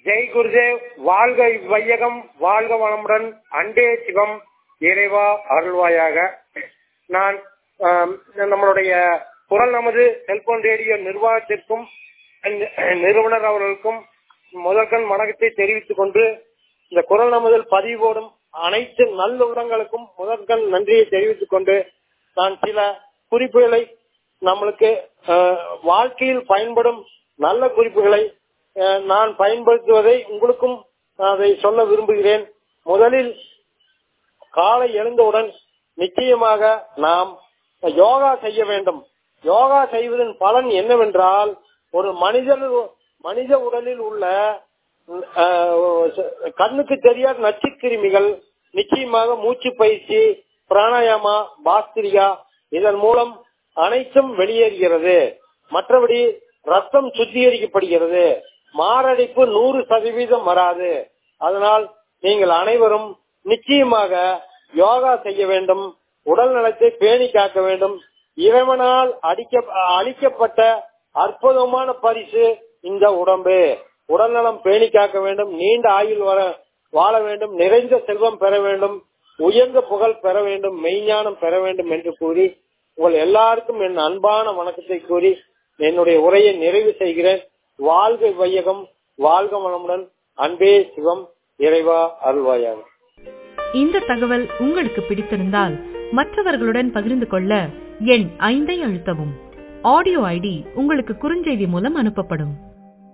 ஜெய் குருதேவ் வாழ்க வையகம் வாழ்க வளமுடன் அன்பே சிவம் இறைவா அருள்வாயாக நான் ஆம், நம்மளுடைய குரல் நமது செல்போன் ரேடியோ நிர்வாகத்திற்கும் நி- நிறுவனர் அவர்களுக்கும் முதற்கண் வணக்கத்தை தெரிவித்துக் கொண்டு இந்த குரல் நமதில் பதிவு போடும் அனைத்து நல்லுள்ளங்களுக்கும் முதற்கண் நன்றியை தெரிவித்துக் கொண்டு நான் சில குறிப்புகளை நம்மளுக்கு அஹ், வாழ்க்கையில் பயன்படும் நல்ல குறிப்புகளை அஹ், நான் பயன்படுத்துவதை உங்களுக்கும் அதை சொல்ல விரும்புகிறேன் முதலில் காலை எழுந்தவுடன் நிச்சயமாக நாம் யோகா செய்ய வேண்டும் யோகா செய்வதன் பலன் என்னவென்றால் ஒரு மனிதன் மனித உடலில் உள்ள அஹ், கண்ணுக்கு தெரியாத நச்சுக்கிருமிகள் நிச்சயமாக மூச்சு பயிற்சி பிராணாயாமா பாஸ்திரியா இதன் மூலம் அனைத்தும் வெளியேறுகிறது மற்றபடி ரத்தம் சுத்திகரிக்கப்படுகிறது மாரடைப்பு நூறு சதவீதம் வராது அதனால் நீங்கள் அனைவரும் நிச்சயமாக யோகா செய்ய வேண்டும் உடல் நலத்தை பேணி காக்க வேண்டும் இறைவனால் அடிக்க அளிக்கப்பட்ட அற்புதமான பரிசு இந்த உடம்பு உடல் நலம் பேணி காக்க வேண்டும் நீண்ட ஆயுள் வர வாழ வேண்டும் நிறைந்த செல்வம் பெற வேண்டும் உயர்ந்த புகழ் பெற வேண்டும் மெய்ஞானம் பெற வேண்டும் என்று கூறி உங்கள் எல்லாருக்கும் என் அன்பான வணக்கத்தை கூறி என்னுடைய உரையை நிறைவு செய்கிறேன் வாழ்க வையகம் வாழ்க வளமுடன் அன்பே சிவம் இறைவா அருள்வாயாக இந்த தகவல் உங்களுக்கு பிடித்திருந்தால் மற்றவர்களுடன் பகிர்ந்து கொள்ள எண் ஐந்தை அழுத்தவும் ஆடியோ ஐடி உங்களுக்கு குறுஞ்செய்தி மூலம் அனுப்பப்படும்